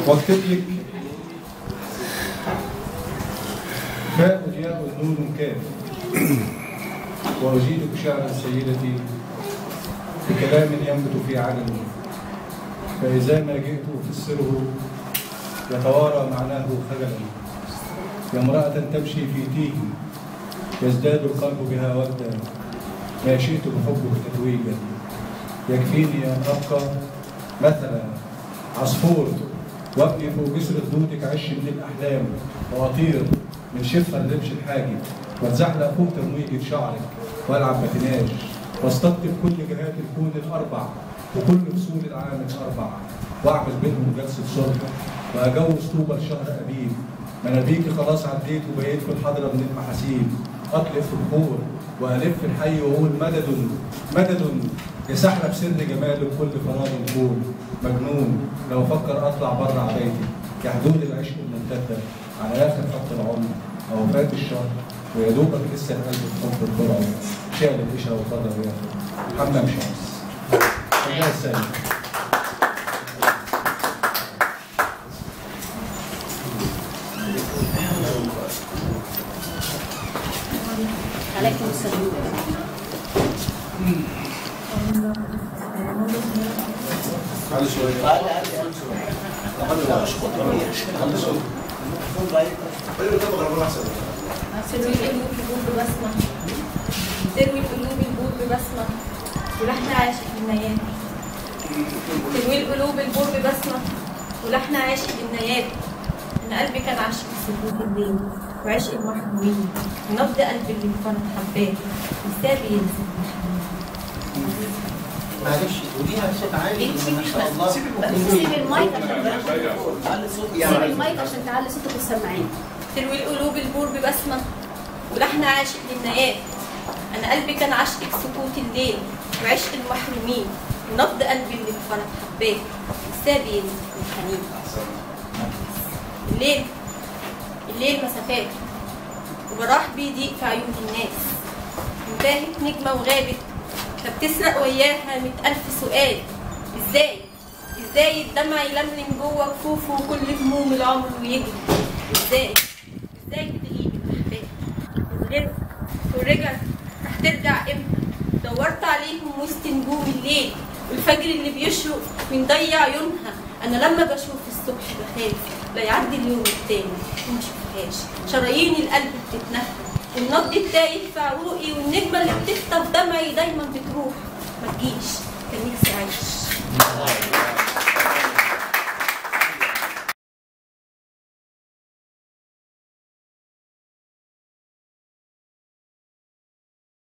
واكتب لك باء ياء نون كاف وأجيدك شعرا سيدتي بكلام ينبت في علم فإذا ما جئت أفسره يتوارى معناه خجلا يا امرأة تمشي في تيه يزداد القلب بها ودا ما شئت بحبك تتويجا يكفيني أن أبقى مثلا عصفور وابني فوق جسر خدودك عش من الأحلام وأطير من شفة الرمش الحاجب واتزحلق فوق تمويجة شعرك والعب باتيناج واستقطب كل جهات الكون الأربع وكل فصول العام الأربع وأعمل بينهم جلسة صلح وأجوز طوبى لشهر أبيب منابيكي خلاص عديت وبقيت في الحضرة من المحاسيب أطلق في البخور وألف الحي وأقول مدد مدد يسحلب سر جمالك كل فراغ الكون مجنون لو فكر أطلع بره عبايتي يا حدود العشق الممتدة على آخر خط العمر أو فات الشهر ويا دوبك لسه القلب في حب البرع شال الإشا وقدر ياخد حمام شمس الله يسلمك عليكم السلام علي شوية علي شوية تروي القلوب البور ببسمة تروي القلوب البور ببسمة ولحن عاشق بالنيات تروي القلوب البور ببسمة ولحن عاشق بالنيات إن قلبي كان عاشق السكوت الليل وعشق المحبوبين ونبض قلبي اللي كانت حباه وسابي ينزل معلش قوليها بصوت عالي انت ما شاء الله سيب المايك عشان علي صوت سيب يعني المايك عشان تعلي صوتك والسماعين تروي القلوب البور ببسمة ولحن عاشق للنيات أنا قلبي كان عشقك سكوت الليل وعشق المحرومين ونبض قلبي اللي بفرح حباه سابي ينزل الحنين الليل الليل مسافات وبراح بيضيق في عيون الناس انتهت نجمة وغابت فبتسرق وياها مئة ألف سؤال ازاي ازاي الدمع يلملم جوه كفوفه وكل هموم العمر ويجري ازاي ازاي تغيب الاحباب اتغرب ورجعت راح ترجع امتى دورت عليهم وسط نجوم الليل والفجر اللي بيشرق من ضيع عيونها انا لما بشوف الصبح بخاف لا يعدي اليوم التاني وما اشوفهاش شرايين القلب بتتنفس والنبض التايه في عروقي والنجمه اللي بتخطف دمعي دايما بتروح ما تجيش كان نفسي اعيش